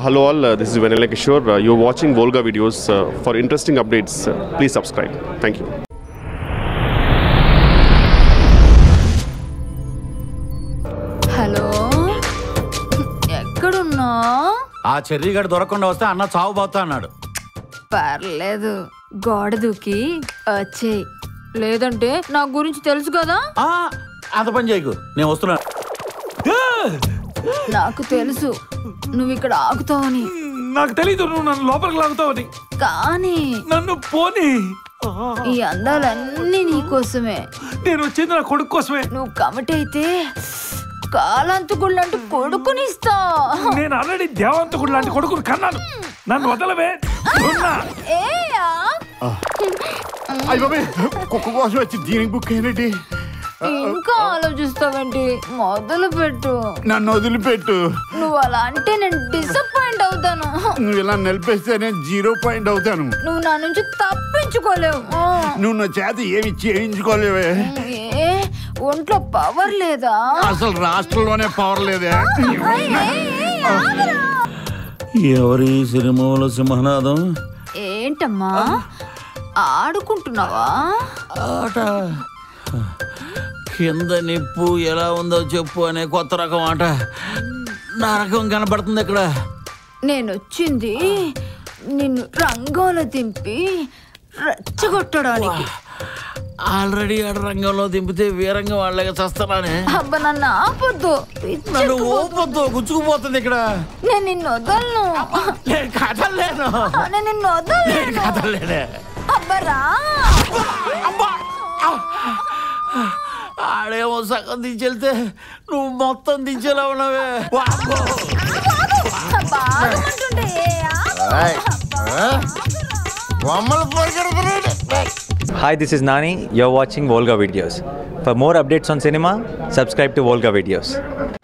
hello all, uh, this is Vanilla Kishore. Uh, you're watching Volga videos. Uh, for interesting updates, uh, please subscribe. Thank you. Hello ఎక్కడున్నా ఆ చెర్రీగడు దొరకకుండా వస్తే అన్న చావు పోతా అన్నాడు పర్లేదు గోడ దూకి వచ్చేయి లేదంటే నా గురించి తెలుసు కదా ఆ, అంత పని చేయకు నేను వస్తున్నా నాకు తెలుసు నువ్వు ఇక్కడ ఆగుతావని నాకు తెలీదు నువ్వు నన్ను లోపలికి లాగుతావని కానీ నన్ను పోని ఈ అందాలన్నీ నీకోసమే నేను వచ్చింది నా కొడుకు కోసమే నువ్వు కమిట్ అయితే కాలంతుకుళ్ళంటూ కొడుకునిస్తా నేను ఆల్రెడీ దేవంతకుడు లాంటి కొడుకుని కన్నాను నన్ను వదలవే ఉన్నా ఏయా అయ్య బాబాయ్ కుక్క కోసం వచ్చి దీనికి బుక్ అయినట్టు ఇంకా ఆలోచిస్తావేంటి మొదలు పెట్టు నన్ను వదిలిపెట్టు నువ్వు అలా అంటే నేను డిసప్పాయింట్ అవుతాను నువ్వు ఇలా నిలిపేస్తే నేను జీరో పాయింట్ అవుతాను నువ్వు నా నుంచి తప్పించుకోలేవు ఆ. నువ్వు నా చేత ఏమి చేయించుకోలేవే ఏ ఒంట్లో పవర్ లేదా అసలు రాష్ట్రంలోనే పవర్ లేదే ఏయ్, ఏయ్, ఏయ్, ఆగురా. ఎవరి సినిమాలో సింహనాదం ఏంటమ్మా ఆడుకుంటున్నావా ఆట కింద నిప్పు ఎలా ఉందో చెప్పు అనే కొత్త రకం ఆట నా రకం కనపడుతుంది ఇక్కడ నేను వచ్చింది నిన్ను రంగంలో దింపి రెచ్చగొట్టడానికి ఆల్రెడీ ఆడ రంగంలో దింపితే వీరంగం వాళ్ళగా చస్తానే అబ్బా నన్ను ఆపొద్దు నన్ను పిచ్చెక్కిపో- ఓపొద్దు గుచ్చుకుపోతుంది ఇక్కడ నేను నిన్ను వదలను నేను కదలేను నేను నిన్ను వదలను కదలేనే అబ్బరా ఆడేమో సగం దించెళ్తే నువ్వు మొత్తం దించేలా ఉన్నావే వామ్మో. బాగమంటుంటే Hi, this is Nani. You're watching Volga videos. For more updates on cinema, subscribe to Volga videos.